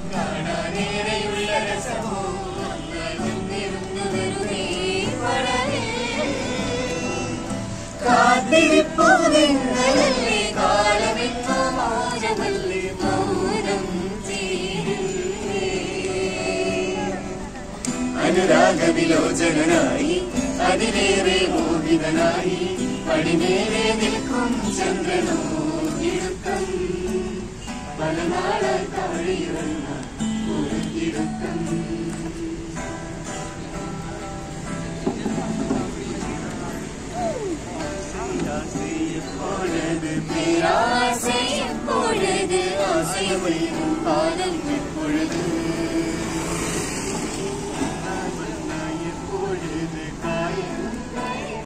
കാണാനേറെയുള്ള രസമോ വന്നിരുന്നു വെറുതെ വളരെ കാത്തിരിപ്പു നിങ്ങളല്ലേ കാലമെന്നോ മൗനമല്ലേ മൗനം തീരില്ലേ അനുരാഗവിലോചനായി അതിലേറെ മോഹിതനായി പടിമേലെ നിൽക്കും ചന്ദ്രനോ ഇടുക്കം പല നാളായി താഴെയിറങ്ങ ഒരു ഇടുക്കം എപ്പോഴത് പേരാസയെപ്പോഴത് ആശയമൊഴിയും കാലം എപ്പോഴത്